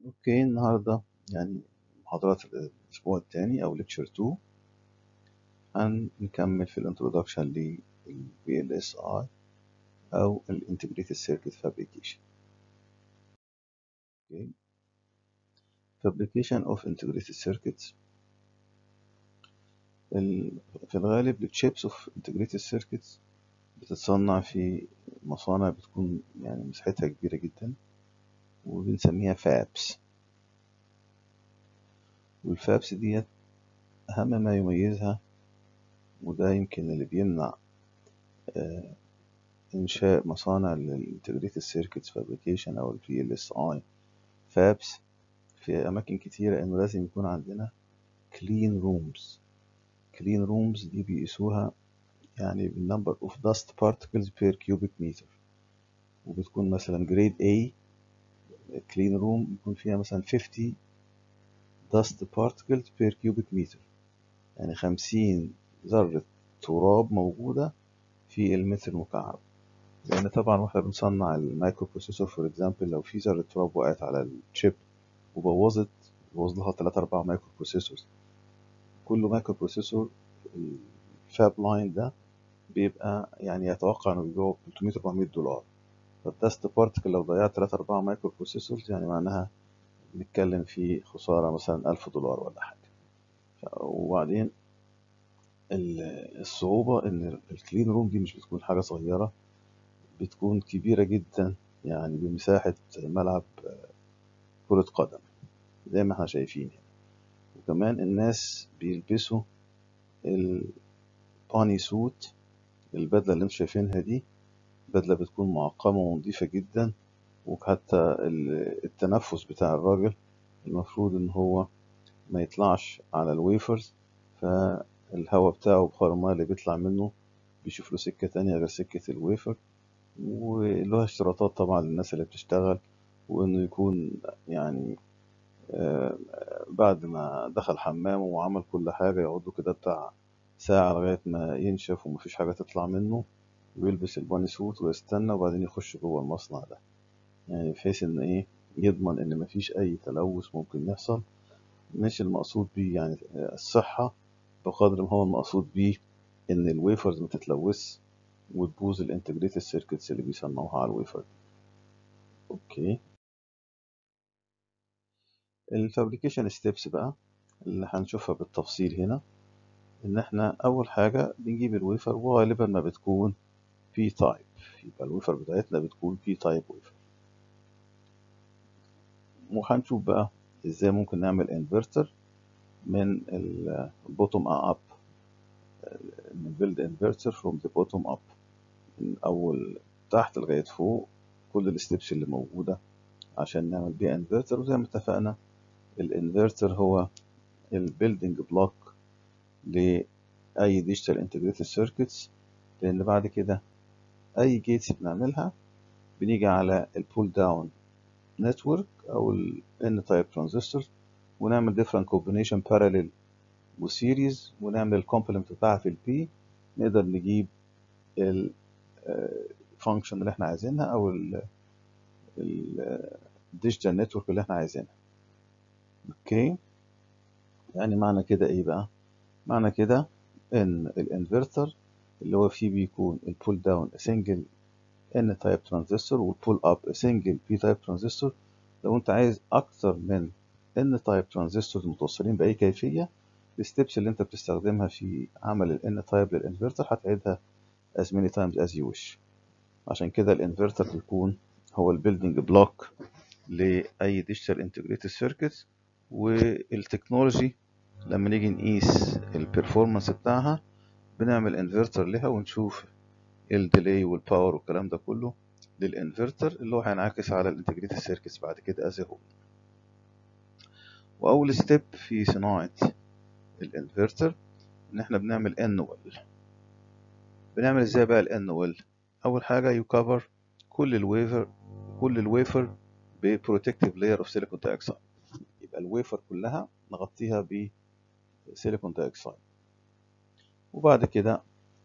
اوكي النهارده يعني محاضرات الاسبوع الثاني او ليكتشر 2 هنكمل في الانترودكشن لل VLSI او الانتجريتد سيركت فابريكيشن اوكي fabrication of integrated circuits ال- في الغالب الشيبس اوف integrated circuits بتتصنع في مصانع بتكون يعني مساحتها كبيرة جدا وبنسميها فابس والفابس ديت أهم ما يميزها وده يمكن اللي بيمنع آه، إنشاء مصانع للإنتجريتد سيركتس فابريكيشن أو ال VLSI فابس في أماكن كتيرة إنه لازم يكون عندنا clean rooms clean rooms دي بيقيسوها يعني بالنمبر of dust particles per cubic meter وبتكون مثلا grade A clean room يكون فيها مثلا 50 dust particles per cubic meter يعني 50 ذرة تراب موجودة في المتر المكعب لأن طبعا واحنا بنصنع المايكرو بروسيسور فور اكزامبل لو في ذرة تراب وقعت على الشيب وبوظت بوظ لها 3 4 مايكرو بروسيسورز كل مايكرو بروسيسور الفاب لاين ده بيبقى يعني يتوقع انه بيبيعه ب 300 400 دولار فالدست بارتكل لو ضيعت 3 4 مايكرو بروسيسورز يعني معناها بنتكلم في خسارة مثلا 1000 دولار ولا حاجة ف- وبعدين ال- الصعوبة إن الكلين روم دي مش بتكون حاجة صغيرة بتكون كبيرة جدا يعني بمساحة ملعب كرة قدم زي ما احنا شايفين هنا وكمان الناس بيلبسوا الباني سوت البدلة اللي انتم شايفينها دي بدلة بتكون معقمة ونظيفة جدا وحتى ال- التنفس بتاع الراجل المفروض ان هو ما يطلعش على الويفرز فالهواء بتاعه بخار الماء اللي بيطلع منه بيشوف له سكة تانية غير سكة الويفر وله اشتراطات طبعا للناس اللي بتشتغل وانه يكون يعني آه، بعد ما دخل حمامه وعمل كل حاجة يقعد له كده بتاع ساعة لغاية ما ينشف ومفيش حاجة تطلع منه ويلبس الباني سوت ويستنى وبعدين يخش جوه المصنع ده يعني بحيث ان ايه يضمن ان مفيش اي تلوث ممكن يحصل مش المقصود بيه يعني الصحة بقدر ما هو المقصود بيه ان الويفرز ما تتلوث وتبوظ الانتجريتد سيركتس اللي بيصنعوها على الويفر اوكي الفابريكيشن ستيبس بقى اللي هنشوفها بالتفصيل هنا ان احنا اول حاجة بنجيب الويفر وغالبا ما بتكون بي تايب يبقى الويفر بتاعتنا بتكون بي تايب ويفر وهنشوف بقى ازاي ممكن نعمل انفرتر من البوتوم اب بيلد انفرتر فروم ذا بوتوم اب من اول تحت لغايه فوق كل الستبس اللي موجوده عشان نعمل بيها انفرتر وزي ما اتفقنا الانفرتر هو البيلدينج بلوك لاي ديجيتال انتجريتد سيركتس لان بعد كده اي جيتس بنعملها بنيجي على البول داون نتورك او ال N type transistors ونعمل different combination parallel وسيريز ونعمل الكومبلمنت بتاعها في البي نقدر نجيب الفانكشن اللي احنا عايزينها او الديجيتال نتورك اللي احنا عايزينها اوكي يعني معنى كده ايه بقى معنى كده ان الانفرتر اللي هو فيه بيكون البول داون سنجل ان تايب ترانزستور والبول اب سنجل بي تايب ترانزستور لو انت عايز اكتر من ان تايب ترانزستورز متوصلين باي كيفيه الستبس اللي انت بتستخدمها في عمل الان تايب للانفرتر هتعيدها as many times as you wish عشان كده الانفرتر بيكون هو البيلدينج بلوك لاي ديجيتال انتجريتد سيركت والتكنولوجي لما نيجي نقيس البرفورمانس بتاعها بنعمل انفرتر لها ونشوف الديلي والباور والكلام ده كله للانفرتر اللي هو هينعكس على الانتجريتد سيركتس بعد كده از هول واول ستيب في صناعه الانفرتر ان احنا بنعمل انوال بنعمل ازاي بقى الانوال اول حاجه يكفر كل الويفر كل الويفر ببروتكتيف لاير اوف سيليكون دايوكسيد يبقى الويفر كلها نغطيها بسيليكون دايوكسيد وبعد كده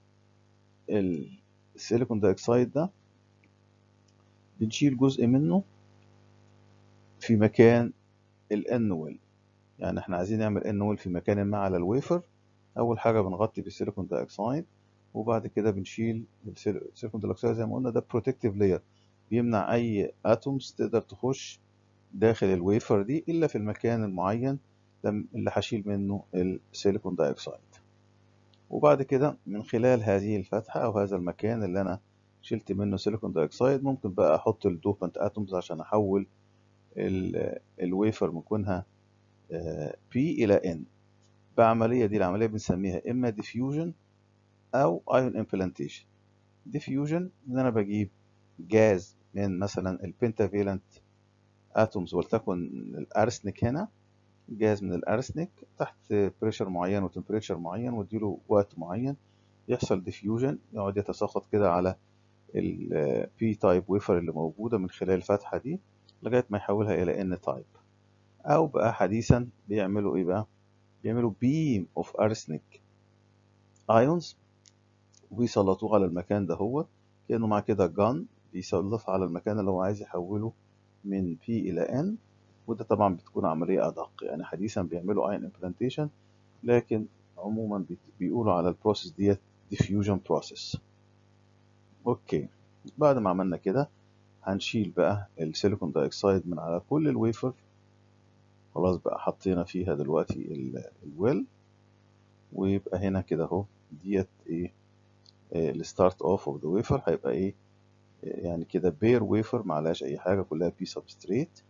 السيليكون دايوكسيد ده بنشيل جزء منه في مكان الان ويل يعني احنا عايزين نعمل ان ويل في مكان ما على الويفر اول حاجه بنغطي بالسيليكون دايوكسيد وبعد كده بنشيل السيليكون دايوكسيد زي ما قلنا ده بروتكتيف لاير بيمنع اي اتومز تقدر تخش داخل الويفر دي الا في المكان المعين اللي هشيل منه السيليكون دايوكسيد وبعد كده من خلال هذه الفتحة أو هذا المكان اللي أنا شلت منه سيليكون دايوكسيد ممكن بقى أحط الدوبنت أتومز عشان أحول الويفر من كونها P إلى N بعملية دي العملية بنسميها إما ديفيوجن أو ايون امبلانتيشن ديفيوجن إن أنا بجيب جاز من مثلا البنتافيلنت اتومز ولتكن الارسنك هنا جاز من الارسنك تحت بريشر معين وتمبريتشر معين واديله وقت معين يحصل ديفيوجن يقعد يتساقط كده على البي تايب ويفر اللي موجوده من خلال الفتحه دي لغايه ما يحولها الى ان تايب او بقى حديثا بيعملوا ايه بقى بيعملوا بيم اوف ارسنك ايونز ويسلطوه على المكان ده هو كانه مع كده جان بيسلطها على المكان اللي هو عايز يحوله من P إلى N وده طبعا بتكون عملية أدق يعني حديثا بيعملوا اين امبلانتيشن لكن عموما بيقولوا على البروسيس ديت diffusion process اوكي بعد ما عملنا كده هنشيل بقى السيليكون دايوكسيد من على كل الويفر خلاص بقى حطينا فيها دلوقتي الويل ويبقى هنا كده اهو ديت ايه الستارت اوف اوف ذا ويفر هيبقى ايه يعني كده بير ويفر معلهاش اي حاجه كلها بي سبستريت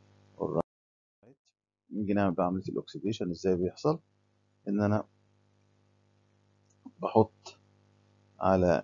نيجي نعمل بقى عمليه الاكسيديشن ازاي بيحصل ان انا بحط على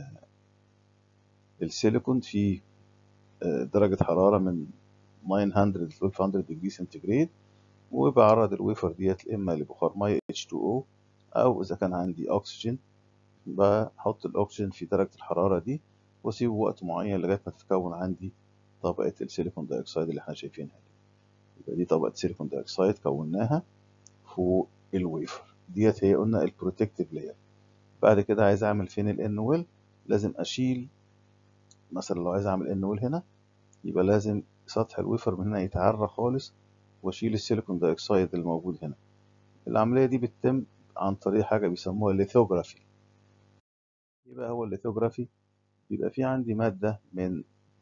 السيليكون في درجه حراره من 900 ل 1200 ديجري سنتيجريد وبعرض الويفر ديت اما لبخار ميه H2O او اذا كان عندي اكسجين بحط الاكسجين في درجه الحراره دي واسيبه وقت معين لغايه ما تتكون عندي طبقه السيليكون دايوكسيد اللي احنا شايفينها دي يبقى دي طبقه سيليكون دايوكسيد كوناها فوق الويفر ديت هي قلنا البروتكتيف لاير بعد كده عايز اعمل فين الان ويل لازم اشيل مثلا لو عايز اعمل ان ويل هنا يبقى لازم سطح الويفر من هنا يتعرى خالص واشيل السيليكون دايوكسيد اللي موجود هنا العمليه دي بتتم عن طريق حاجه بيسموها ليثوجرافي يبقى هو الليثوجرافي بيبقى في عندي مادة من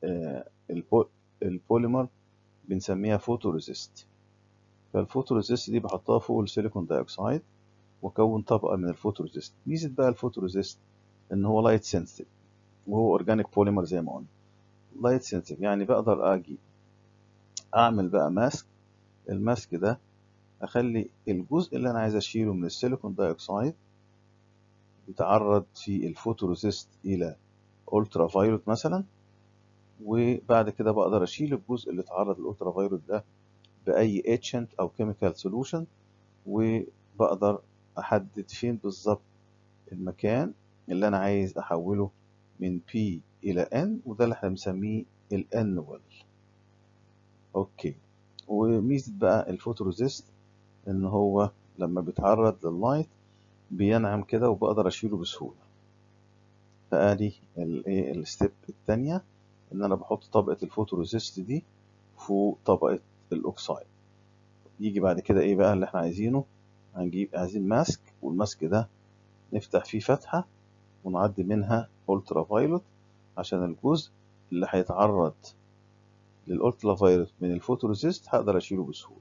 البوليمر بنسميها فوتوريزيست فالفوتوريزيست دي بحطها فوق السيليكون دايوكسيد واكون طبقة من الفوتوريزيست ميزة بقى الفوتوريزيست ان هو لايت سنسيتيف وهو اورجانيك بوليمر زي ما قلنا لايت سنسيتيف يعني بقدر اجي اعمل بقى ماسك الماسك ده اخلي الجزء اللي انا عايز اشيله من السيليكون دايوكسيد يتعرض في الفوتوريزيست الى الترا فايولوت مثلا وبعد كده بقدر اشيل الجزء اللي اتعرض للالترا فايولوت ده باي اتشنت او كيميكال سولوشن وبقدر احدد فين بالظبط المكان اللي انا عايز احوله من P الى N وده اللي احنا بنسميه الان ويل اوكي وميزه بقى الفوتوريزيست ان هو لما بيتعرض لللايت بينعم كده وبقدر اشيله بسهوله فادي الايه الستيب الثانيه ان انا بحط طبقه الفوتوريزيست دي فوق طبقه الاوكسايد يجي بعد كده ايه بقى اللي احنا عايزينه هنجيب عايزين ماسك والماسك ده نفتح فيه فتحه ونعدي منها الترا فايلوت عشان الجزء اللي هيتعرض للالترا فايلوت من الفوتوريزيست هقدر اشيله بسهوله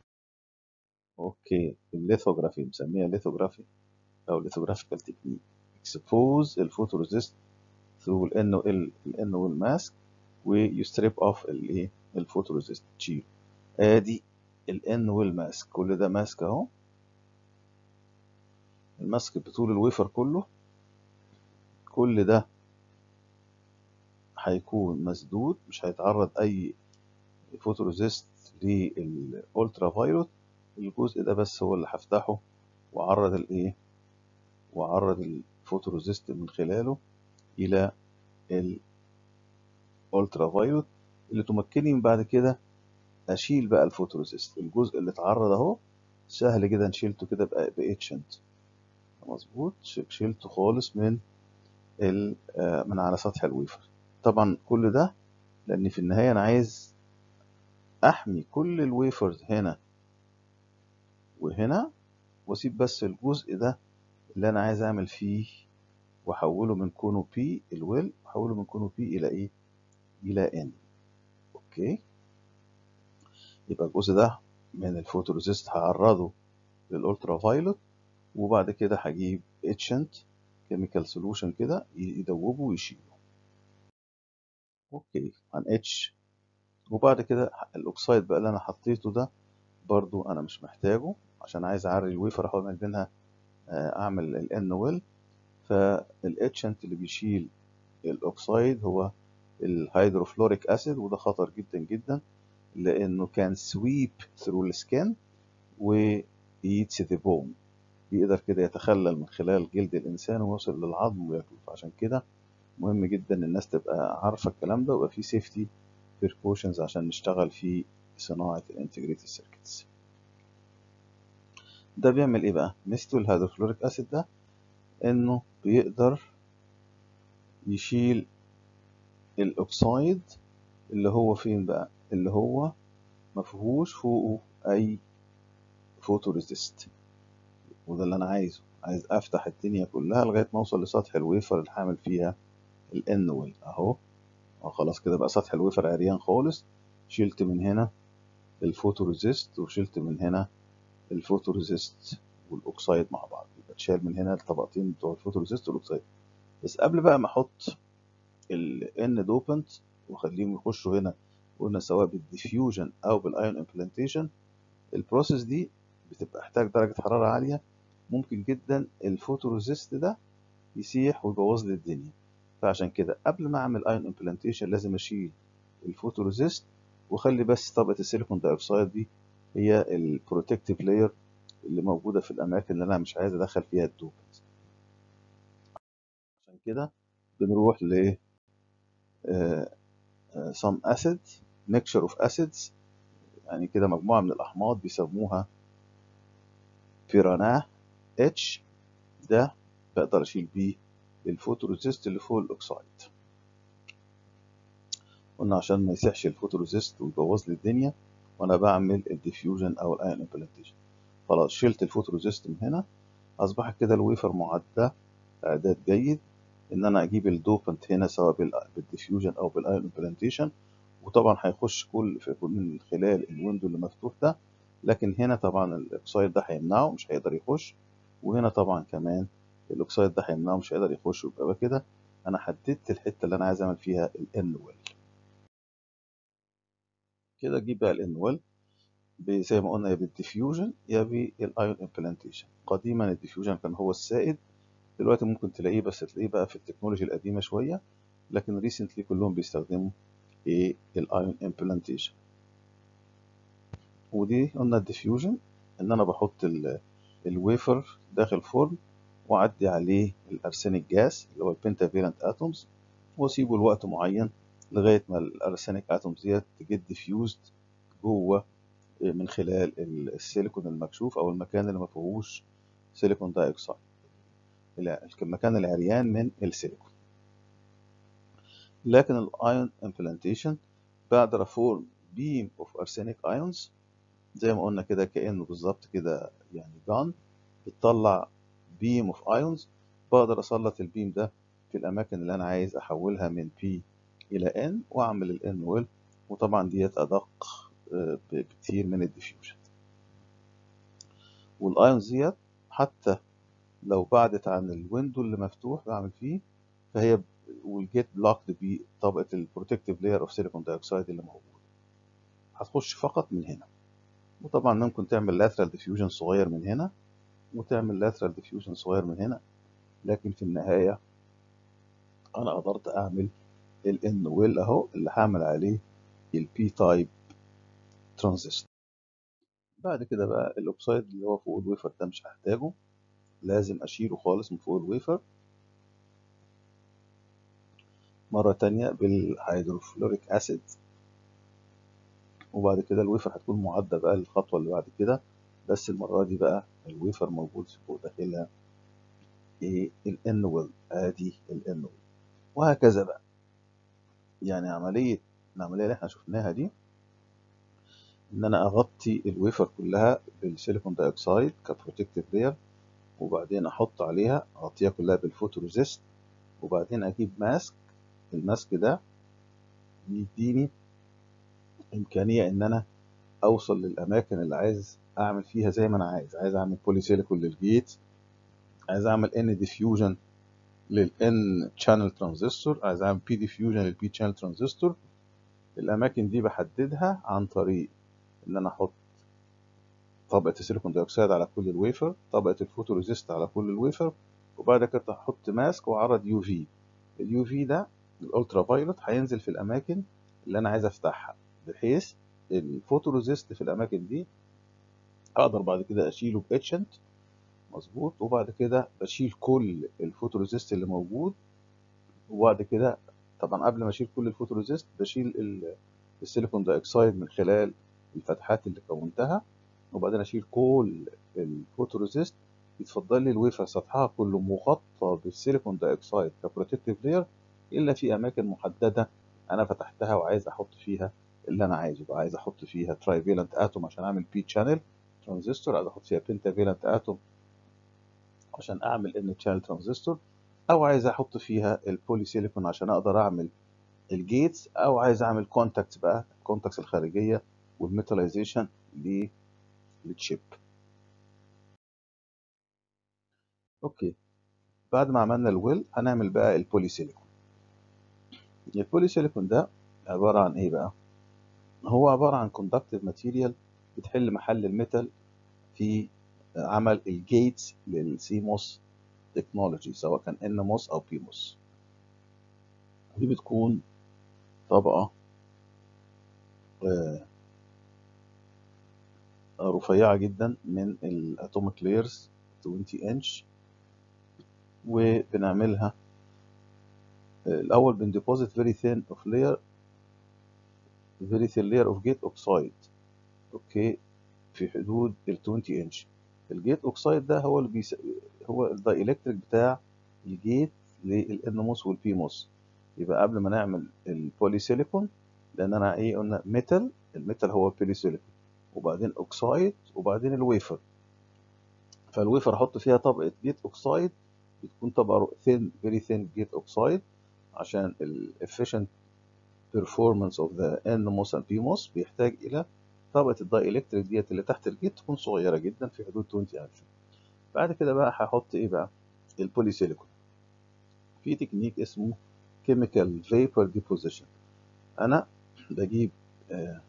اوكي الليثوجرافي بنسميها ليثوجرافي او ليثوجرافيكال تكنيك expose الفوتوريزيست through ال ال ال والماسك ويستريب اوف الايه الفوتوريزيست تشيل ادي الان والماسك كل ده ماسك اهو الماسك بطول الويفر كله كل ده هيكون مسدود مش هيتعرض اي فوتوريزيست للالترا فايلوت الجزء ده بس هو اللي هفتحه واعرض الايه واعرض الفوتوريزيست من خلاله الى الالترا فايلوت اللي تمكنني من بعد كده اشيل بقى الفوتوريزيست الجزء اللي اتعرض اهو سهل جدا شيلته كده باتشنت مظبوط شيلته خالص من من على سطح الويفر طبعا كل ده لان في النهايه انا عايز احمي كل الويفرز هنا وهنا واسيب بس الجزء ده اللي انا عايز اعمل فيه واحوله من كونه بي الويل واحوله من كونه بي الى ايه الى ان اوكي يبقى الجزء ده من الفوتوريزيست هعرضه للالترا فايلوت وبعد كده هجيب اتشنت كيميكال سولوشن كده يدوبه ويشيله اوكي عن اتش وبعد كده الاوكسايد بقى اللي انا حطيته ده برضو انا مش محتاجه عشان عايز اعري الويفر احاول اعمل بينها اعمل الان ويل فالاتشنت اللي بيشيل الاوكسايد هو الهيدروفلوريك اسيد وده خطر جدا جدا لانه كان سويب ثرو السكين ويتس ذا بون يقدر كده يتخلل من خلال جلد الانسان ويوصل للعظم وياكله فعشان كده مهم جدا الناس تبقى عارفه الكلام ده ويبقى في سيفتي بيركوشنز عشان نشتغل في صناعه الانتجريتد سيركتس ده بيعمل ايه بقى ميزته الهيدروفلوريك اسيد ده انه بيقدر يشيل الاوكسايد اللي هو فين بقى اللي هو مفيهوش فوقه اي فوتوريزيست وده اللي انا عايزه عايز افتح الدنيا كلها لغايه ما اوصل لسطح الويفر اللي هعمل فيها الان ويل اهو اه خلاص كده بقى سطح الويفر عريان خالص شلت من هنا الفوتوريزيست وشلت من هنا الفوتوريزيست والاوكسايد مع بعض يبقى اتشال من هنا الطبقتين بتوع الفوتوريزيست والاوكسايد بس قبل بقى ما احط الان دوبنت واخليهم يخشوا هنا قلنا سواء بالديفيوجن او بالايون امبلانتيشن البروسيس دي بتبقى محتاج درجة حرارة عالية ممكن جدا الفوتوريزيست ده يسيح ويبوظ لي الدنيا فعشان كده قبل ما اعمل ايون امبلانتيشن لازم اشيل الفوتوريزيست واخلي بس طبقة السيليكون دايوكسيد دي هي البروتكتيف لاير اللي موجودة في الأماكن اللي أنا مش عايز أدخل فيها الدوبنت عشان كده بنروح ل some acid mixture of acids يعني كده مجموعة من الأحماض بيسموها بيراناه اتش ده بقدر أشيل بيه الفوتوريزيست اللي فوق الأكسايد قلنا عشان ما يسيحش الفوتوريزيست ويبوظ لي الدنيا وأنا بعمل الديفيوجن أو الأيون امبلانتيشن خلاص شلت الفوتوريزيست من هنا أصبحت كده الويفر معدة إعداد جيد إن أنا أجيب الدوبنت هنا سواء بالديفيوجن أو بالأيون امبلانتيشن وطبعا هيخش كل في من خلال الويندو اللي مفتوح ده لكن هنا طبعا الاكسايد ده هيمنعه مش هيقدر يخش وهنا طبعا كمان الاكسايد ده هيمنعه مش هيقدر يخش ويبقى كده انا حددت الحته اللي انا عايز اعمل فيها الان ويل كده اجيب بقى الان ويل زي ما قلنا يا بالديفيوجن يا بالايون امبلانتيشن قديما الديفيوجن كان هو السائد دلوقتي ممكن تلاقيه بس تلاقيه بقى في التكنولوجي القديمه شويه لكن ريسنتلي كلهم بيستخدموا ايه الايون امبلانتيشن ودي قلنا الديفيوجن ان انا بحط الويفر داخل فرن واعدي عليه الارسنيك جاس اللي هو البنتافيرنت اتومز واسيبه لوقت معين لغايه ما الارسنيك اتومز ديت تجد ديفيوزد جوه من خلال السيليكون المكشوف او المكان اللي ما فيهوش سيليكون دايوكسيد المكان العريان من السيليكون لكن الايون امبلانتيشن بقدر افورم بيم اوف ارسينيك ايونز زي ما قلنا كده كانه بالظبط كده يعني جان بتطلع بيم اوف ايونز بقدر اسلط البيم ده في الاماكن اللي انا عايز احولها من بي الى ان واعمل الان ويل وطبعا ديت ادق بكتير من الديفيوجن والايونز ديت حتى لو بعدت عن الويندو اللي مفتوح بعمل فيه فهي will get blocked بطبقة البروتكتيف لاير اوف سيليكون دايوكسيد اللي موجود هتخش فقط من هنا وطبعا ممكن تعمل lateral diffusion صغير من هنا وتعمل lateral diffusion صغير من هنا لكن في النهاية أنا قدرت أعمل ال N ويل أهو اللي هعمل عليه ال P type ترانزستور بعد كده بقى الأوكسايد اللي هو فوق الويفر ده مش هحتاجه لازم أشيله خالص من فوق الويفر مرة تانية بالهيدروفلوريك أسيد وبعد كده الويفر هتكون معدة بقى للخطوة اللي بعد كده بس المرة دي بقى الويفر موجود فوق داخلها ايه الان ويل ادي الان ويل وهكذا بقى يعني عملية العملية اللي احنا شفناها دي ان انا اغطي الويفر كلها بالسيليكون دايوكسيد كبروتكتيف لاير وبعدين احط عليها اغطيها كلها بالفوتوريزيست وبعدين اجيب ماسك الماسك ده بيديني امكانيه ان انا اوصل للاماكن اللي عايز اعمل فيها زي ما انا عايز عايز اعمل بولي سيليكون للجيت عايز اعمل ان ديفيوجن للان شانل ترانزستور عايز اعمل بي ديفيوجن للبي شانل ترانزستور الاماكن دي بحددها عن طريق ان انا احط طبقه السيليكون دايوكسيد على كل الويفر طبقه الفوتوريزيست على كل الويفر وبعد كده احط ماسك واعرض يو في اليو في ده الالترا فايلوت هينزل في الاماكن اللي انا عايز افتحها بحيث الفوتوريزيست في الاماكن دي اقدر بعد كده اشيله باتشنت مظبوط وبعد كده بشيل كل الفوتوريزيست اللي موجود وبعد كده طبعا قبل ما اشيل كل الفوتوريزيست بشيل ال- السيليكون دايوكسيد من خلال الفتحات اللي كونتها وبعدين اشيل كل الفوتوريزيست يتفضل لي الويفر سطحها كله مغطى بالسيليكون دايوكسيد كبروتكتيف لاير الا في اماكن محدده انا فتحتها وعايز احط فيها اللي انا عايزه بقى عايز احط فيها تراي فيلنت اتوم عشان اعمل بي شانل ترانزستور عايز احط فيها بنتا فيلنت اتوم عشان اعمل ان شانل ترانزستور او عايز احط فيها البولي سيليكون عشان اقدر اعمل الجيتس او عايز اعمل كونتاكتس بقى الكونتاكتس الخارجيه والميتاليزيشن للتشيب اوكي بعد ما عملنا الويل هنعمل بقى البولي سيليكون البولي سيليكون ده عباره عن ايه بقى هو عباره عن كوندكتيف ماتيريال بتحل محل الميتال في عمل الجيتس للسيموس تكنولوجي سواء كان ان موس او بي موس دي بتكون طبقه آه، رفيعه جدا من الاتوميك لايرز 20 انش وبنعملها آه، الاول بنديبوزيت فيري ثين اوف لاير فيري ثين لاير اوف جيت اوكسايد اوكي في حدود ال 20 انش الجيت اوكسايد ده هو اللي بيس... هو الدايلكتريك بتاع الجيت للانموس والبيموس يبقى قبل ما نعمل البولي سيليكون لان انا ايه قلنا ميتال الميتال هو البولي سيليكون وبعدين اوكسايد وبعدين الويفر فالويفر احط فيها طبقه جيت اوكسايد بتكون طبقه ثين فيري ثين جيت اوكسايد عشان الافيشنت performance of the NMOS and PMOS بيحتاج الى طبقه الدايلكتريك ديت اللي تحت الجيت تكون صغيره جدا في حدود 20 انش بعد كده بقى هحط ايه بقى البولي سيليكون في تكنيك اسمه chemical vapor deposition انا بجيب آه،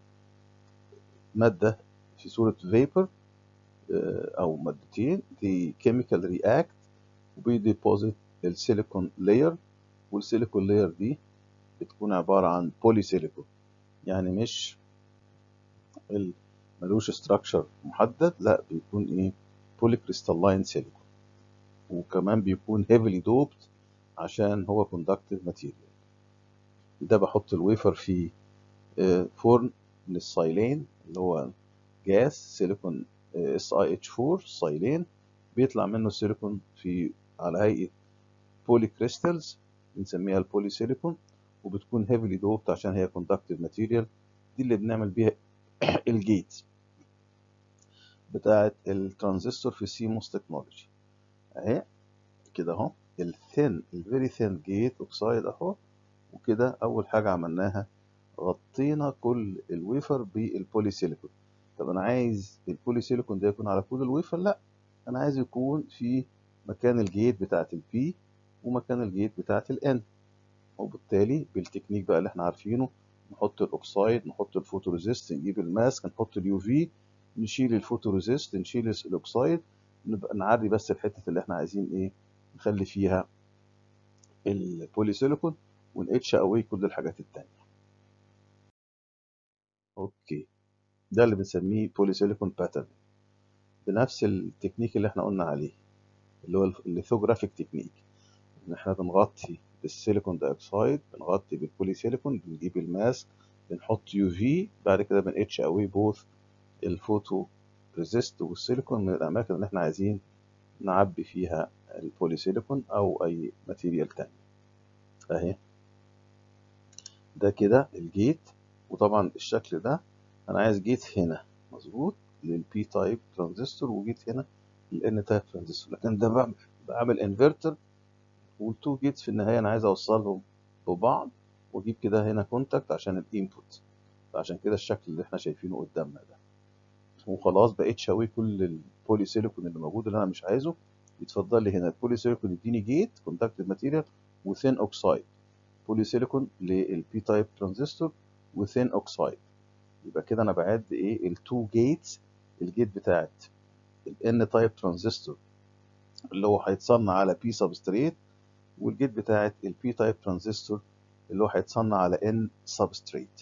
ماده في صوره فيبر او مادتين دي chemical react وبيديبوزيت السيليكون لاير والسيليكون لاير دي بتكون عباره عن بولي سيليكون يعني مش ال- ملوش ستراكشر محدد لا بيكون ايه بولي كريستالين سيليكون وكمان بيكون هيفلي دوبت عشان هو كوندكتيف ماتيريال ده بحط الويفر في آه، فرن للصايلين اللي هو جاس سيليكون اس اي اتش 4 صايلين بيطلع منه السيليكون في على هيئه بولي كريستالز بنسميها البولي سيليكون وبتكون هيفلي دوبت عشان هي كوندكتيف ماتيريال دي اللي بنعمل بيها الجيت بتاعه الترانزستور في سيموس تكنولوجي اهي كده اهو الثين الفيري ثين جيت اوكسايد اهو وكده اول حاجه عملناها غطينا كل الويفر بالبولي سيليكون طب انا عايز البولي سيليكون ده يكون على كل الويفر لا انا عايز يكون في مكان الجيت بتاعه البي ومكان الجيت بتاعه الان وبالتالي بالتكنيك بقى اللي احنا عارفينه نحط الاوكسايد نحط الفوتوريزيست نجيب الماسك نحط اليو في نشيل الفوتوريزيست نشيل الاوكسايد نبقى نعري بس الحته اللي احنا عايزين ايه نخلي فيها البولي سيليكون وناتش اوي كل الحاجات التانية اوكي ده اللي بنسميه بولي سيليكون باترن بنفس التكنيك اللي احنا قلنا عليه اللي هو الليثوجرافيك تكنيك ان احنا بنغطي بالسيليكون دايوكسيد بنغطي بالبولي سيليكون بنجيب الماسك بنحط يو في بعد كده بن اتش اوي بوث الفوتو ريزيست والسيليكون من الاماكن اللي احنا عايزين نعبي فيها البولي سيليكون او اي ماتيريال تاني اهي ده كده الجيت وطبعا الشكل ده انا عايز جيت هنا مظبوط للبي تايب ترانزستور وجيت هنا للان تايب ترانزستور لكن ده بعمل بعمل انفرتر والتو جيتس في النهايه انا عايز اوصلهم ببعض واجيب كده هنا كونتاكت عشان الانبوت فعشان كده الشكل اللي احنا شايفينه قدامنا ده وخلاص بقيت شاوي كل البولي سيليكون اللي موجود اللي انا مش عايزه يتفضل لي هنا البولي سيليكون يديني جيت كونتاكتد ماتيريال وثين اوكسايد بولي سيليكون للبي تايب ترانزستور وثين اوكسايد يبقى كده انا بعد ايه التو جيتس الجيت بتاعت الان تايب ترانزستور اللي هو هيتصنع على بي سبستريت والجيت بتاعت البي تايب ترانزستور اللي هو هيتصنع على ان سبستريت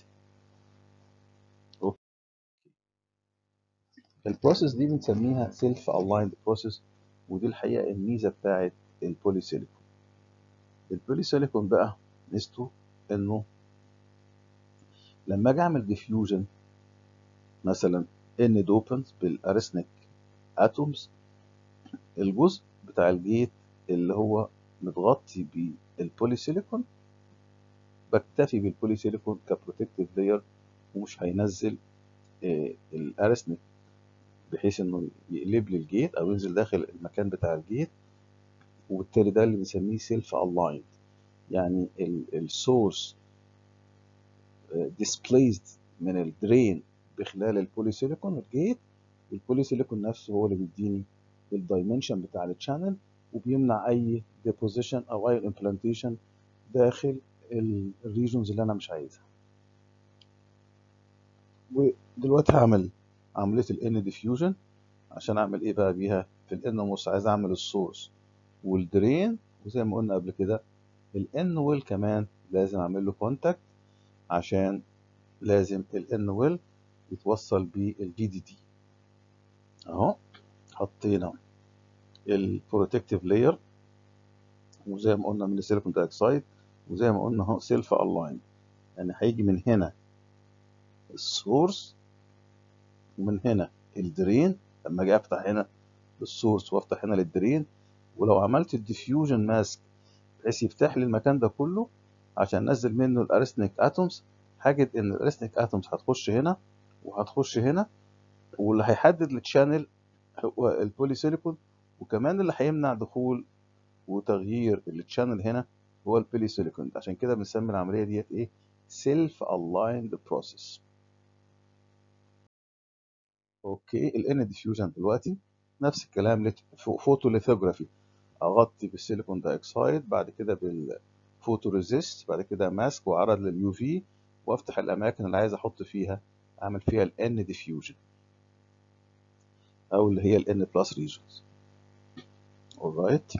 البروسيس دي بنسميها سيلف الايند بروسيس ودي الحقيقه الميزه بتاعت البولي سيليكون البولي سيليكون بقى ميزته انه لما اجي اعمل ديفيوجن مثلا ان دوبنت بالارسنيك اتومز الجزء بتاع الجيت اللي هو متغطي بالبولي سيليكون بكتفي بالبولي سيليكون كبروتكتيف لاير ومش هينزل آه، الارسنيك بحيث انه يقلب لي الجيت او ينزل داخل المكان بتاع الجيت وبالتالي ده اللي بنسميه سيلف الايند يعني السورس ديسبليسد من الدرين بخلال البولي سيليكون الجيت والبولي سيليكون نفسه هو اللي بيديني الدايمنشن بتاع التشانل وبيمنع اي ديبوزيشن او اي امبلانتيشن داخل الريجونز اللي انا مش عايزها ودلوقتي هعمل عمليه الان ديفيوجن عشان اعمل ايه بقى بيها في الان موس عايز اعمل السورس والدرين وزي ما قلنا قبل كده الان ويل كمان لازم اعمل له كونتاكت عشان لازم الان ويل يتوصل بالجي دي دي اهو حطينا البروتكتيف لاير وزي ما قلنا من السيليكون دايوكسيد وزي ما قلنا اهو سيلف الاين يعني هيجي من هنا السورس ومن هنا الدرين لما اجي افتح هنا السورس وافتح هنا للدرين ولو عملت الديفيوجن ماسك بحيث يفتح لي المكان ده كله عشان انزل منه الارسنيك اتومز هجد ان الارسنيك اتومز هتخش هنا وهتخش هنا واللي هيحدد التشانل هو البولي سيليكون وكمان اللي هيمنع دخول وتغيير التشانل هنا هو البولي سيليكون عشان كده بنسمي العمليه ديت ايه سيلف الايند بروسيس اوكي الان ديفيوجن دلوقتي نفس الكلام فوتوليثوجرافي اغطي بالسيليكون دايوكسيد بعد كده بالفوتو ريزيست بعد كده ماسك وعرض لليو في وافتح الاماكن اللي عايز احط فيها اعمل فيها الان ديفيوجن او اللي هي الان بلس ريجنز alright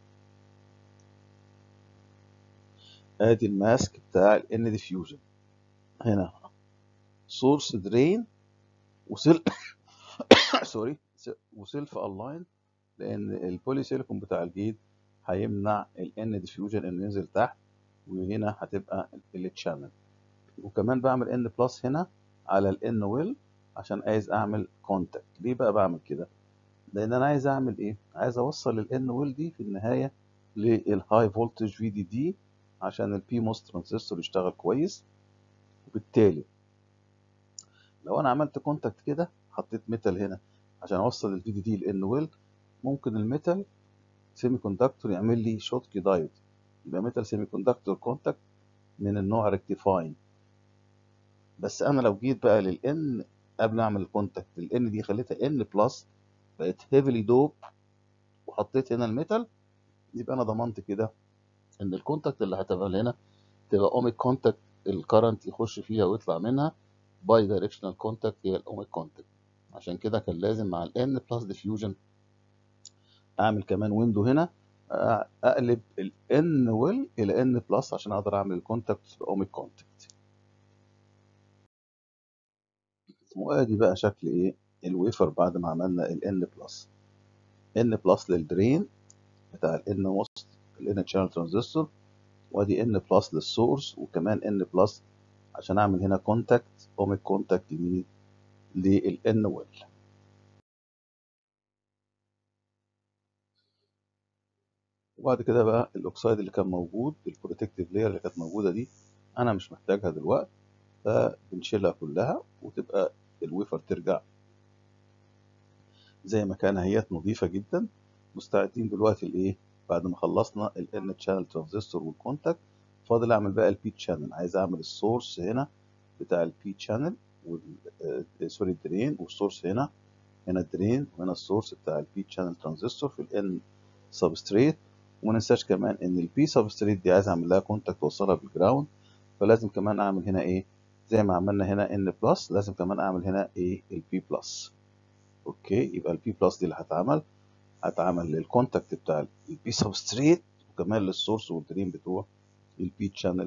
ادي الماسك بتاع الان ديفيوجن هنا سورس درين وسيل سوري وسيلف الاين لان البولي سيليكون بتاع الجيت هيمنع الان ديفيوجن انه ينزل تحت وهنا هتبقى التشانل وكمان بعمل ان بلس هنا على الان ويل عشان عايز اعمل كونتاكت ليه بقى بعمل كده لان انا عايز اعمل ايه عايز اوصل الان ويل دي في النهايه للهاي فولتج في دي دي عشان البي موس ترانزستور يشتغل كويس وبالتالي لو انا عملت كونتاكت كده حطيت ميتال هنا عشان اوصل الفي دي دي لان ويل ممكن الميتال سيمي كوندكتور يعمل لي شوتكي دايود يبقى ميتال سيمي كوندكتور كونتاكت من النوع ريكتيفاين بس انا لو جيت بقى للان قبل اعمل الكونتاكت الان دي خليتها ان بلس بقت هيفلي دوب وحطيت هنا الميتال يبقى انا ضمنت كده ان الكونتاكت اللي هتبقى هنا تبقى اوميك كونتاكت الكرنت يخش فيها ويطلع منها باي دايركشنال كونتاكت هي الاوميك كونتاكت عشان كده كان لازم مع الان بلس ديفيوجن اعمل كمان ويندو هنا اقلب الان ويل الى ان بلس عشان اقدر اعمل الكونتاكت باوميك كونتاكت وادي بقى شكل ايه الويفر بعد ما عملنا الان بلس ان بلس للدرين بتاع الان موست الان شانل ترانزستور وادي ان بلس للسورس وكمان ان بلس عشان اعمل هنا كونتاكت اوميك كونتاكت لمين للان ويل وبعد كده بقى الاكسايد اللي كان موجود البروتكتيف لاير اللي كانت موجوده دي انا مش محتاجها دلوقتي فبنشيلها كلها وتبقى الويفر ترجع زي ما كان هي نظيفة جدا مستعدين دلوقتي لايه بعد ما خلصنا ال N channel ترانزستور والكونتاكت فاضل اعمل بقى البي channel عايز اعمل السورس هنا بتاع البي channel وال آه، سوري الدرين والسورس هنا هنا الدرين وهنا السورس بتاع البي channel ترانزستور في ال N سبستريت وما ننساش كمان ان البي سبستريت دي عايز اعمل لها كونتاكت واوصلها بالجراوند فلازم كمان اعمل هنا ايه زي ما عملنا هنا ان بلس لازم كمان اعمل هنا ايه البي بلس اوكي يبقى البي بلس دي اللي هتعمل هتعمل للكونتاكت بتاع البي سبستريت وكمان للسورس والدرين بتوع البي شانل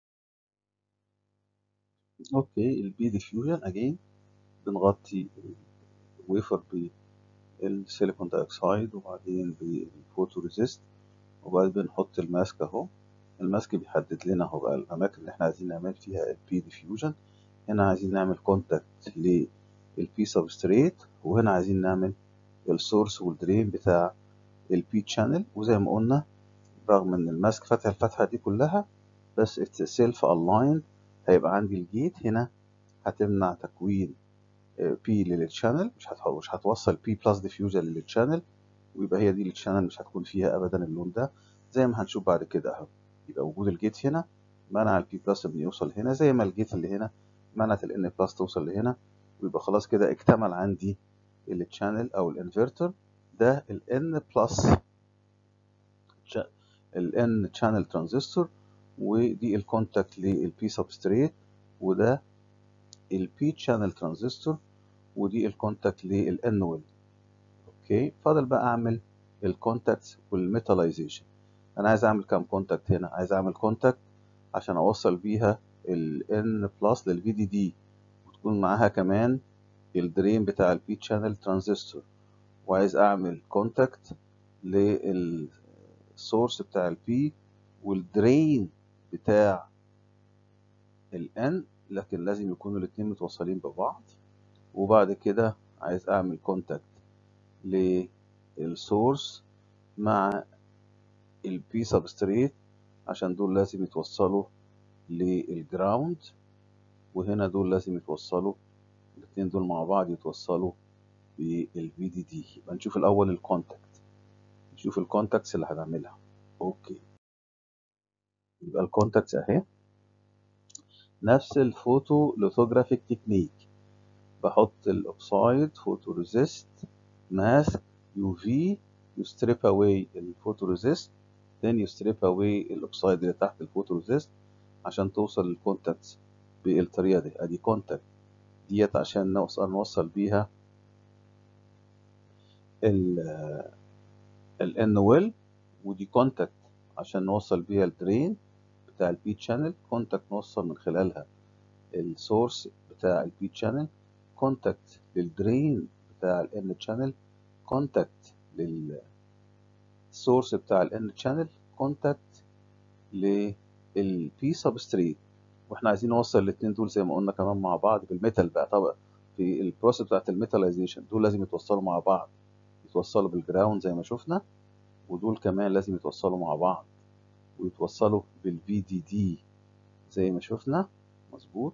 اوكي البي ديفيوجن اجين بنغطي الويفر بالسيليكون دايوكسيد وبعدين بالفوتو ريزيست وبعدين بنحط الماسك اهو الماسك بيحدد لنا اهو بقى الاماكن اللي احنا عايزين نعمل فيها البي ديفيوجن هنا عايزين نعمل كونتاكت للبي سبستريت وهنا عايزين نعمل السورس والدرين بتاع البي شانل وزي ما قلنا رغم ان الماسك فاتح الفتحه دي كلها بس اتس سيلف الاين هيبقى عندي الجيت هنا هتمنع تكوين بي للشانل مش هتحول مش هتوصل بي بلس ديفيوجن للشانل ويبقى هي دي الشانل مش هتكون فيها ابدا اللون ده زي ما هنشوف بعد كده اهو يبقى وجود الجيت هنا منع البي بلس انه يوصل هنا زي ما الجيت اللي هنا منعت الان بلس توصل لهنا ويبقى خلاص كده اكتمل عندي الشانل او الانفرتر ده الان بلس الان شانل ترانزستور ودي الكونتاكت للبي سبستريت وده البي شانل ترانزستور ودي الكونتاكت للان ويل اوكي فاضل بقى اعمل الكونتاكت والميتاليزيشن انا عايز اعمل كام كونتاكت هنا عايز اعمل كونتاكت عشان اوصل بيها الان بلس للفي دي دي وتكون معاها كمان الدرين بتاع البي شانل ترانزستور وعايز اعمل كونتاكت للسورس بتاع البي والدرين بتاع الان لكن لازم يكونوا الاتنين متوصلين ببعض وبعد كده عايز اعمل كونتاكت للسورس مع البي سبستريت عشان دول لازم يتوصلوا للجراوند وهنا دول لازم يتوصلوا الاتنين دول مع بعض يتوصلوا بالفي دي دي يبقى نشوف الاول الكونتاكت نشوف الكونتاكتس اللي هنعملها اوكي يبقى الكونتاكتس اهي نفس الفوتو ليثوجرافيك تكنيك بحط الاوكسايد فوتو ريزيست ماسك يو في يو ستريب اواي الفوتو ريزيست then يو ستريب اواي الاوكسايد اللي تحت الفوتو ريزيست عشان توصل للكونتاكتس بالطريقه دي ادي كونتاكت ديت عشان نوصل نوصل بيها ال الان ويل ودي كونتاكت عشان نوصل بيها الدرين بتاع البي شانل كونتاكت نوصل من خلالها السورس بتاع البي شانل كونتاكت للدرين بتاع الان شانل كونتاكت للسورس بتاع الان شانل كونتاكت للبي سبستريت واحنا عايزين نوصل الاثنين دول زي ما قلنا كمان مع بعض بالميتال بقى طبعا في البروسيس بتاعت الميتاليزيشن دول لازم يتوصلوا مع بعض يتوصلوا بالجراوند زي ما شفنا ودول كمان لازم يتوصلوا مع بعض ويتوصلوا بالفي دي دي زي ما شفنا مظبوط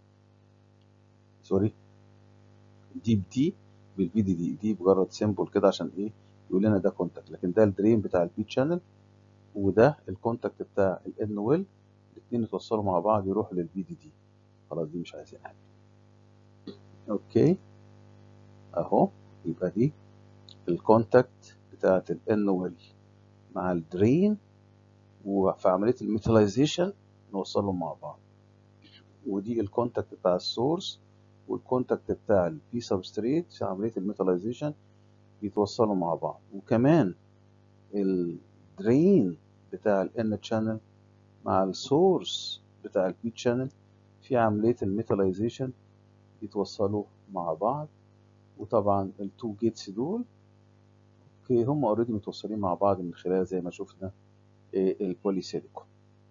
سوري دي بدي بالفي دي دي دي مجرد سيمبل كده عشان ايه يقول لنا ده كونتاكت لكن ده الدرين بتاع البي شانل وده الكونتاكت بتاع الان ويل الاثنين يتوصلوا مع بعض يروحوا للفي دي دي خلاص دي مش عايزينها اوكي اهو يبقى دي الكونتاكت بتاعت الان ويل مع الدرين وفي عمليه الميتاليزيشن نوصلهم مع بعض ودي الكونتاكت بتاع السورس والكونتاكت بتاع البي سبستريت في عمليه الميتاليزيشن يتوصلوا مع بعض وكمان الدرين بتاع الان شانل مع السورس بتاع البي شانل في عمليه الميتاليزيشن يتوصلوا مع بعض وطبعا التو جيتس دول اوكي هم اوريدي متوصلين مع بعض من خلال زي ما شفنا البولي سيليكون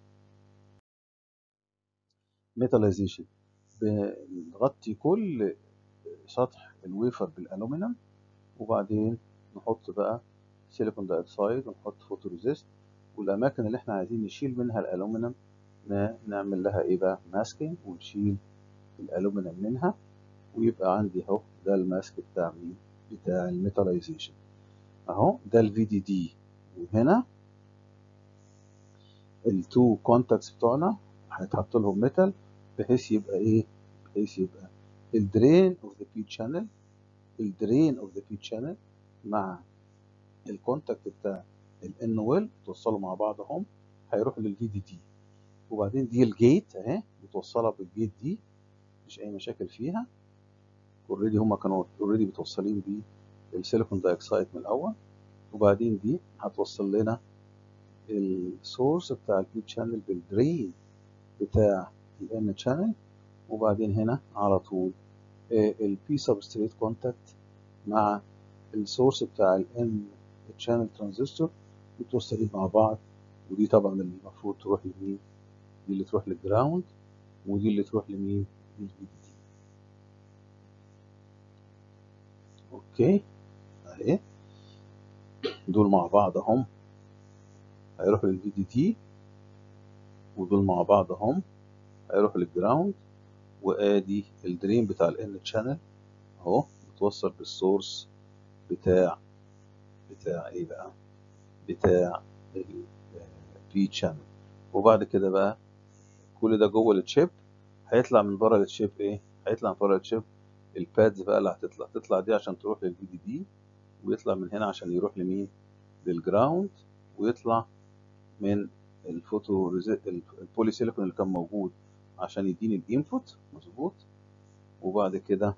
ميتاليزيشن بنغطي كل سطح الويفر بالالومنيوم وبعدين نحط بقى سيليكون دايوكسيد ونحط فوتو ريزيست والاماكن اللي احنا عايزين نشيل منها الالومنيوم نعمل لها ايه بقى ماسكينج ونشيل الالومنيوم منها ويبقى عندي اهو ده الماسك بتاع مين بتاع الميتاليزيشن اهو ده الفي دي دي وهنا التو كونتاكتس بتوعنا هيتحط لهم ميتال بحيث يبقى ايه بحيث يبقى الدرين اوف ذا بي شانل الدرين اوف ذا بي شانل مع الكونتاكت بتاع الان ويل توصلوا مع بعض اهم هيروح للفي دي دي وبعدين دي الجيت اهي متوصله بالجيت دي مفيش اي مشاكل فيها اوريدي هما كانوا اوريدي متوصلين بالسيليكون دايوكسيد من الاول وبعدين دي هتوصل لنا السورس بتاع البي شانل بالدرين بتاع الان شانل وبعدين هنا على طول البي سبستريت كونتاكت مع السورس بتاع الان شانل ترانزستور متوصلين مع بعض ودي طبعا اللي المفروض تروح لمين دي اللي تروح للجراوند ودي اللي تروح لمين للفي دي تي اوكي اهي دول مع بعض اهم هيروحوا للفي دي تي ودول مع بعض اهم هيروحوا للجراوند وادي الدرين بتاع الان شانل اهو متوصل بالسورس بتاع بتاع ايه بقى بتاع البي شانل وبعد كده بقى كل ده جوه التشيب هيطلع من بره التشيب ايه هيطلع من بره التشيب البادز بقى اللي هتطلع تطلع دي عشان تروح للفي دي دي ويطلع من هنا عشان يروح لمين للجراوند ويطلع من الفوتو البولي سيليكون اللي كان موجود عشان يديني الانبوت مظبوط وبعد كده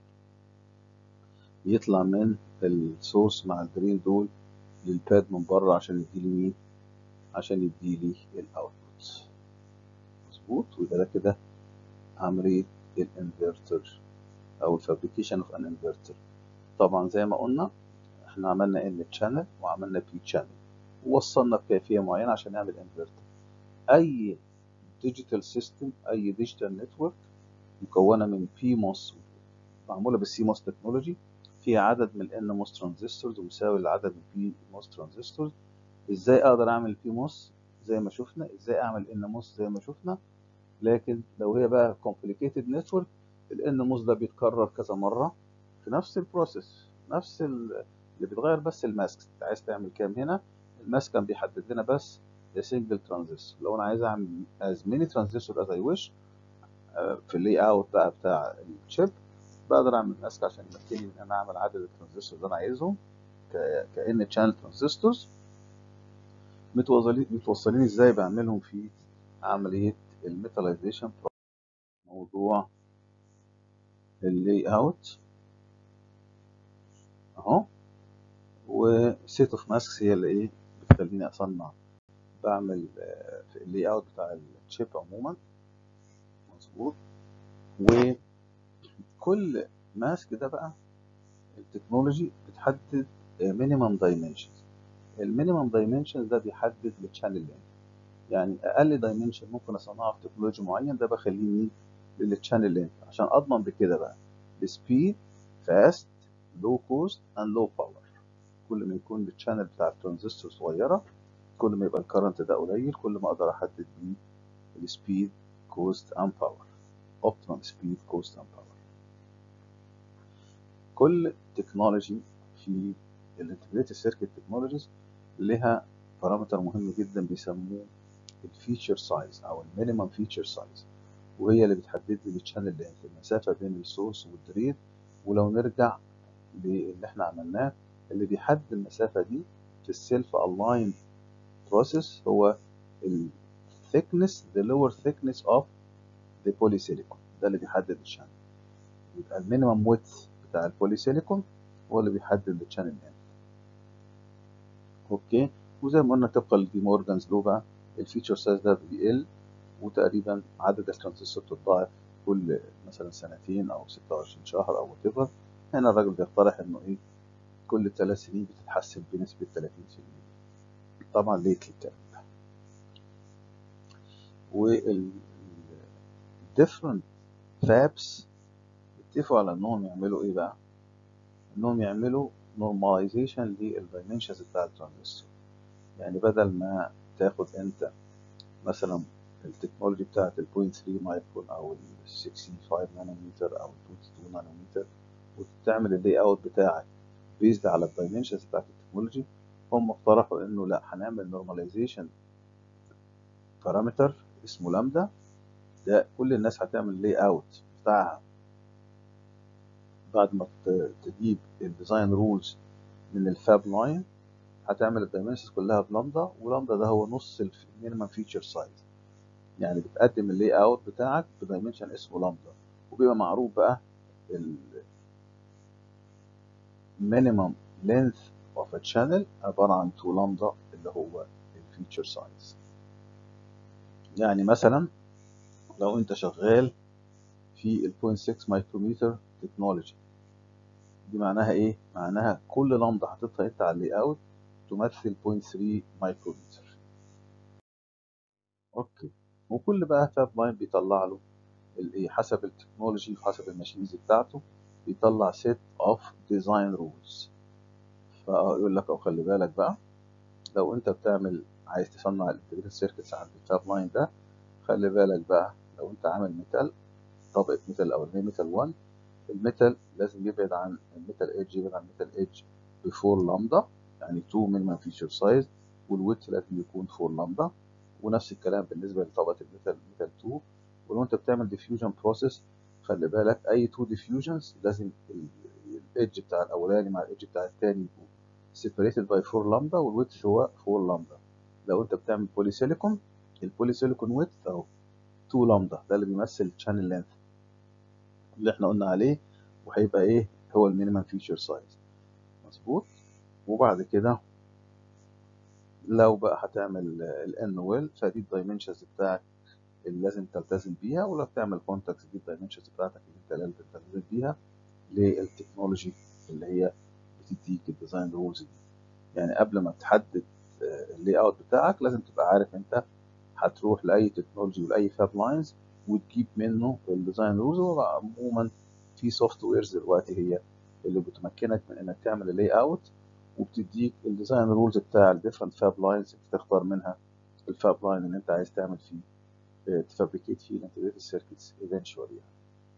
يطلع من السورس مع الدرين دول للباد من بره عشان يديلي مين عشان يديلي الاوتبوت مظبوط ويبقى ده كده عملية الانفرتر او الفابريكيشن اوف ان انفرتر طبعا زي ما قلنا احنا عملنا ان شانل وعملنا بي شانل ووصلنا بكيفيه معينه عشان نعمل انفرتر اي ديجيتال سيستم اي ديجيتال نتورك مكونه من بي موس معموله بالسي موس تكنولوجي فيها عدد من الان موس ترانزستورز ومساوي لعدد من البي موس ترانزستورز ازاي اقدر اعمل بي موس زي ما شفنا ازاي اعمل ان موس زي ما شفنا لكن لو هي بقى complicated نتورك الان موس ده بيتكرر كذا مره في نفس البروسيس نفس اللي بيتغير بس الماسك انت عايز تعمل كام هنا الماسك كان بيحدد لنا بس سنجل ترانزستور لو انا عايز اعمل از ماني ترانزستور از اي ويش في اللي اوت بقى بتاع الشيب بقدر اعمل ماسك عشان يمكنني ان انا اعمل عدد الترانزستور اللي انا عايزهم كان شانل ترانزستورز متوصلين متوصلين ازاي بعملهم في عمليه الميتاليزيشن موضوع اللي اوت اهو وسيت اوف ماسكس هي اللي ايه بتخليني اصنع بعمل في اللي اوت بتاع الشيب عموما مظبوط وكل ماسك ده بقى التكنولوجي بتحدد مينيمم دايمنشنز المينيمم دايمنشنز ده بيحدد الشانل لين يعني اقل دايمنشن ممكن اصنعه في تكنولوجي معين ده بخليه مين للتشانل لين عشان اضمن بكده بقى السبيد فاست لو كوست اند لو باور كل ما يكون الشانل بتاع الترانزستور صغيره كل ما يبقى الكرنت ده قليل كل ما اقدر احدد بيه السبيد كوست اند باور اوبتيمم سبيد كوست اند باور كل تكنولوجي في الانتجريتد سيركت تكنولوجيز لها بارامتر مهم جدا بيسموه الفيتشر سايز او المينيمم فيتشر سايز وهي اللي بتحدد لي الشانل لينث المسافه بين السورس والدرين ولو نرجع للي احنا عملناه اللي بيحدد المسافه دي في السيلف الاين بروسيس هو ال thickness the lower thickness of the polysilicon ده اللي بيحدد الشانل يبقى المينيمم ويدث بتاع البوليسيليكون هو اللي بيحدد الشانل لينث اوكي وزي ما قلنا طبقا لدي مورجانز لو بقى الفيتشر سايز ده بيقل وتقريبا عدد الترانزستور بتتضاعف كل مثلا سنتين او 26 شهر او وات هنا الراجل بيقترح انه ايه كل ثلاث سنين بتتحسن بنسبة 30% طبعا ليت الكلام ده وال different fabs اتفقوا على انهم يعملوا ايه بقى انهم يعملوا normalization للدايمنشنز بتاع الترانزستور يعني بدل ما تاخد انت مثلا التكنولوجي بتاعت ال 0.3 مايكرون او ال 65 نانومتر او ال 22 نانومتر وتعمل اللاي اوت بتاعك بيزد على الدايمنشنز بتاعت التكنولوجي هم اقترحوا انه لا هنعمل نورماليزيشن بارامتر اسمه لامدا ده كل الناس هتعمل لاي اوت بتاعها بعد ما تجيب الديزاين رولز من الفاب لاين هتعمل الدايمنشنز كلها بلامدا ولامدا ده هو نص المينيمم فيتشر سايز يعني بتقدم اللاي اوت بتاعك بدايمنشن اسمه لامدا وبيبقى معروف بقى المينيمم لينث اوف ا channel عباره عن 2 لامدا اللي هو الفيتشر سايز يعني مثلا لو انت شغال في ال 0.6 مايكرومتر تكنولوجي دي معناها ايه؟ معناها كل لمضة حاططها انت على اللاي اوت تمثل 0.3 مايكرومتر اوكي وكل بقى فاب لاين بيطلع له الايه حسب التكنولوجي وحسب الماشينز بتاعته بيطلع سيت اوف ديزاين رولز فيقول لك او خلي بالك بقى لو انت بتعمل عايز تصنع الانتجريتد سيركتس عند الفاب لاين ده خلي بالك بقى لو انت عامل ميتال طبقه ميتال الاولانيه ميتال 1 الميتال لازم يبعد عن الميتال ايدج يبعد عن الميتال ايدج بفور لامدا يعني 2 مينيمم فيتشر سايز والويت لازم يكون 4 لامدا ونفس الكلام بالنسبه لطبقه الميتال ميتال 2 ولو انت بتعمل ديفيوجن بروسيس خلي بالك اي تو ديفيوجنز لازم الايدج بتاع الاولاني مع الايدج بتاع الثاني يكون separated by 4 لامدا والويت هو 4 لامدا لو انت بتعمل بولي سيليكون البولي سيليكون ويت اهو 2 لامدا ده اللي بيمثل channel لينث اللي احنا قلنا عليه وهيبقى ايه هو المينيمم فيتشر سايز مظبوط وبعد كده لو بقى هتعمل الان ويل فدي الدايمنشنز بتاعك اللي لازم تلتزم بيها ولو بتعمل كونتاكس دي الدايمنشنز بتاعتك اللي انت لازم تلتزم بيها للتكنولوجي اللي هي بتديك الديزاين رولز دي يعني قبل ما تحدد اللاي اوت بتاعك لازم تبقى عارف انت هتروح لاي تكنولوجي ولاي فاب لاينز وتجيب منه الديزاين رولز عموما في سوفت ويرز دلوقتي هي اللي بتمكنك من انك تعمل اللاي اوت وبتديك الديزاين رولز بتاع الديفرنت فاب لاينز انت تختار منها الفاب لاين اللي انت عايز تعمل فيه تفابريكيت فيه الانتجريتد سيركتس ايفينشوالي يعني.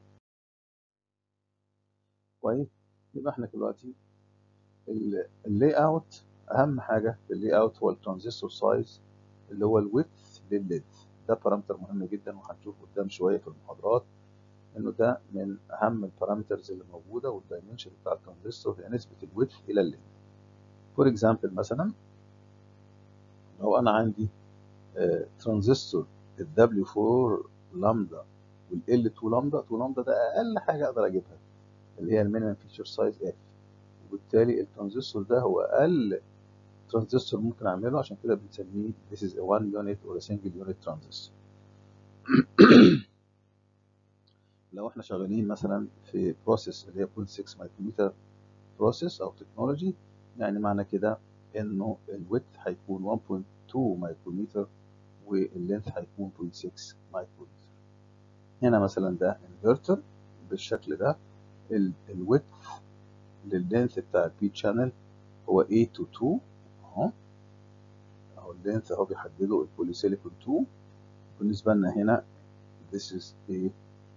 كويس يبقى احنا دلوقتي اللاي اوت اهم حاجه في اللاي اوت هو الترانزستور سايز اللي هو الويدث للليد ده بارامتر مهم جدا وهنشوف قدام شويه في المحاضرات انه ده من اهم البارامترز اللي موجوده والدايمنشن بتاع الترانزستور هي نسبه الويدث الى الليد فور اكزامبل مثلا لو انا عندي ترانزستور ال W4 لامدا وال L2 لامدا 2 لامدا ده اقل حاجه اقدر اجيبها اللي هي المينيمم فيتشر سايز F وبالتالي الترانزستور ده هو اقل ترانزستور ممكن اعمله عشان كده بنسميه this is a one unit or a single unit transistor لو احنا شغالين مثلا في بروسيس اللي هي 0.6 مايكرومتر بروسيس او تكنولوجي يعني معنى كده انه الويت هيكون 1.2 مايكرومتر واللينث هيكون 0.6 مايكرومتر هنا مثلا ده انفرتر بالشكل ده الويت لللينث بتاع البي شانل هو 8 to 2 اهو اهو اللينث اهو بيحدده البوليسيليكون 2 بالنسبه لنا هنا this is a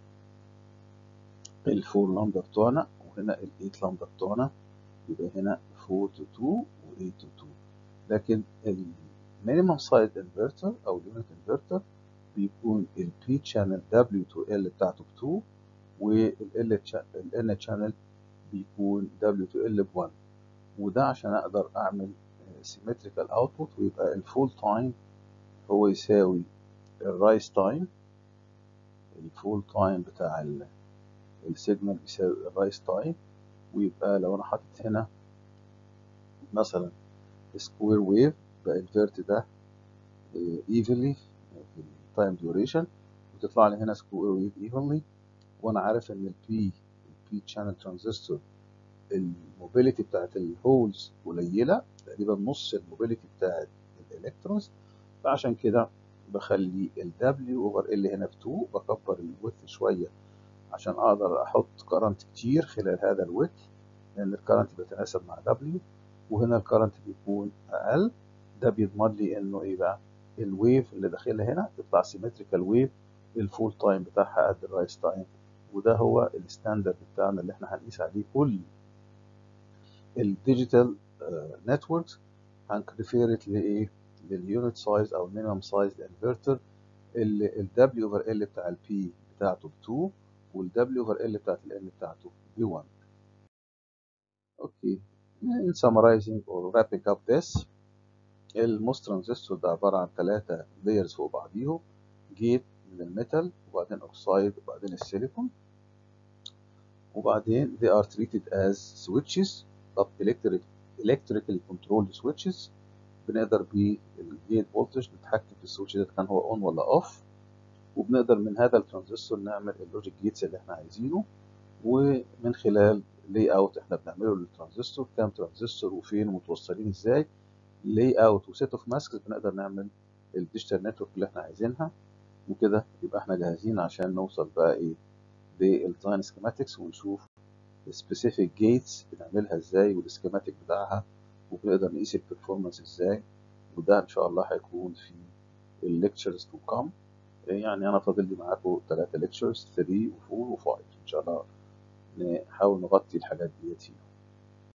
ال 4 لامدا بتوعنا وهنا ال 8 لامدا بتوعنا يبقى هنا 4 to 2 و 8 to 2 لكن المينيمم سايد انفرتر او اليونت انفرتر بيكون ال P channel W to L بتاعته ب 2 وال N channel بيكون W to L ب 1 وده عشان اقدر اعمل symmetrical output ويبقى الفول تايم هو يساوي الرايس تايم الفول تايم بتاع السيجنال بيساوي الرايس تايم ويبقى لو انا حاطط هنا مثلا سكوير ويف بانفيرت ده ايفنلي في التايم ديوريشن وتطلع لي هنا سكوير ويف ايفنلي وانا عارف ان البي البي شانل ترانزستور الموبيليتي بتاعت الهولز قليله تقريبا نص الموبيليتي بتاعت الالكترونز فعشان كده بخلي ال W over L هنا ب 2 بكبر الويت شويه عشان اقدر احط كرنت كتير خلال هذا الويت لان الكرنت بيتناسب مع W وهنا الكرنت بيكون اقل ده بيضمن لي انه ايه بقى الويف اللي داخلها هنا تطلع سيمتريكال ويف الفول تايم بتاعها قد الرايس تايم وده هو الستاندرد بتاعنا اللي احنا هنقيس عليه كل الديجيتال نتوركس هنريفيرت لايه لليونت سايز او المينيمم سايز انفرتر الدبليو اوفر ال بتاع البي بتاعته ب 2 والدبليو اوفر ال بتاعت الان بتاعته ب 1 اوكي in summarizing or wrapping up this الموس ترانزستور ده عبارة عن ثلاثة layers فوق بعضيهم جيت من الميتال وبعدين اوكسايد وبعدين السيليكون وبعدين they are treated as switches of electric electrically controlled switches بنقدر بالجيت فولتج نتحكم في السويتش ده كان هو اون ولا اوف وبنقدر من هذا الترانزستور نعمل اللوجيك جيتس اللي احنا عايزينه ومن خلال لي اوت احنا بنعمله للترانزستور كام ترانزستور وفين ومتوصلين ازاي لي اوت وسيت اوف ماسكس بنقدر نعمل الديجيتال نتورك اللي احنا عايزينها وكده يبقى احنا جاهزين عشان نوصل بقى ايه للديزاين سكيماتكس ونشوف السبيسيفيك جيتس بنعملها ازاي والسكيماتيك بتاعها وبنقدر نقيس البرفورمانس ازاي وده ان شاء الله هيكون في الليكتشرز تو كام يعني انا فاضل لي معاكم ثلاثة ليكتشرز 3 و4 و5 ان شاء الله نحاول نغطي الحاجات ديت فيهم